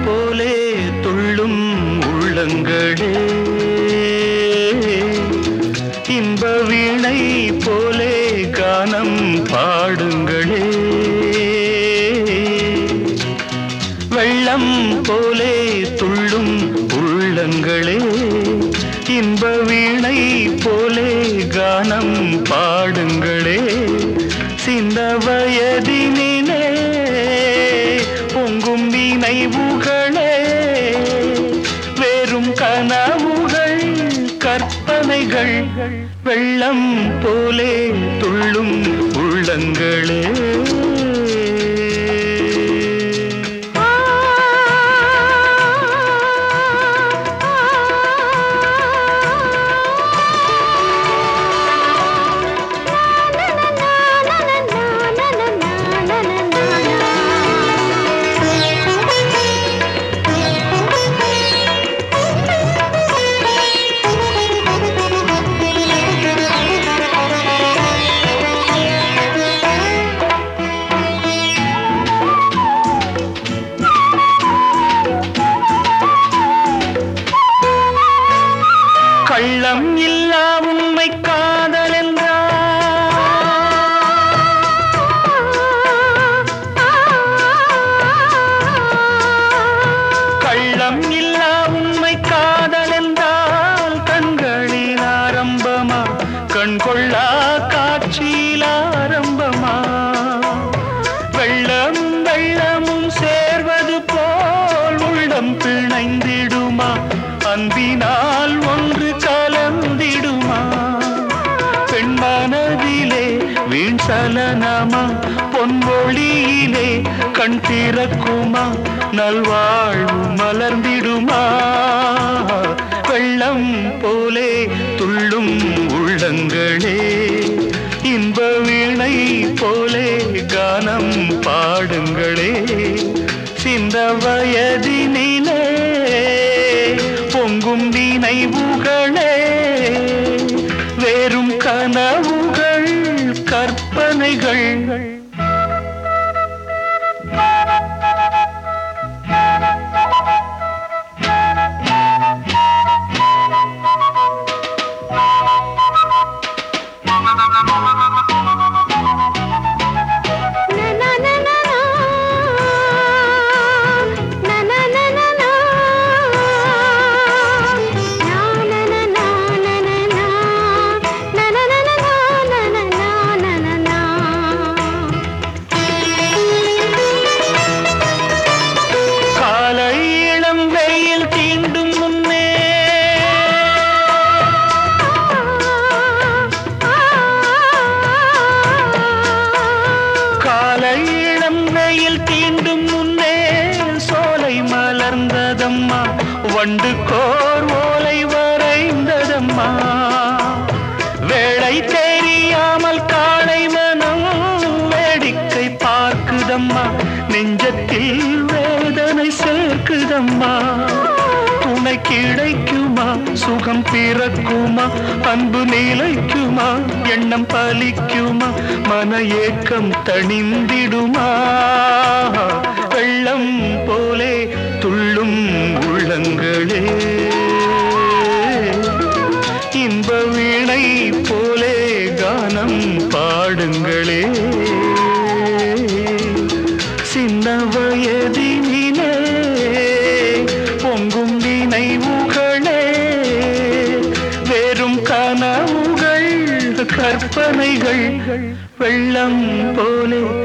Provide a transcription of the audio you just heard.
போலே துள்ளும் உள்ளங்களே இன்ப வீணை போலே கானம் பாடுங்களே வெள்ளம் போலே துள்ளும் உள்ளங்களே இன்ப வீணை போலே கானம் பாடுங்களே சின்ன வயதினிலே பொங்கும் நினைவுகளே வேறும் கனவுகள் கற்பனைகள் வெள்ளம் போலே துள்ளும் உள்ளங்களே கள்ளம் இல்லா உண்மை காதல் கள்ளம் இல்லா உண்மை காதல் என்றால் கண்களில் ஆரம்பமா கண் கொள்ளா காட்சியில் ஆரம்பமா வெள்ளமும் வெள்ளமும் சேர்வது போல் உள்ளம் பிணைந்திடுமா அன்பினால் ஒன்று கலந்திடுமா பெண் மனதிலே வீண் சலனமா பொன்மொழியிலே கண் திறக்குமா நல்வாழ்வு மலர்ந்திடுமா வெள்ளம் போலே துள்ளும் உள்ளங்களே இன்ப வீணை போலே கானம் பாடுங்களே சிந்த வயதினிலே பொங்கும் நினைவுகளே வேறும் கனவுகள் கற்பனைகள் காலை இளம் வெயில் தீண்டும் முன்னே காலை இளம் வெயில் தீண்டும் முன்னே சோலை மலர்ந்ததம்மா வண்டு கோர் ஓலை வரைந்ததம்மா வேளை தெரியாமல் காளை மனம் வேடிக்கை பார்க்குதம்மா நெஞ்சத்தில் வேதனை சேர்க்குதம்மா துணை கிடைக்குமா சுகம் பிறக்குமா அன்பு நிலைக்குமா எண்ணம் பலிக்குமா மன ஏக்கம் தணிந்திடுமா வெள்ளம் போலே துள்ளும் உள்ளங்களே இன்ப வீணை போலே கானம் பாடுங்களே சின்ன வயதினிலே பொங்கும் நினைவுகளே வேறும் கனவுகள் கற்பனைகள் வெள்ளம் போலே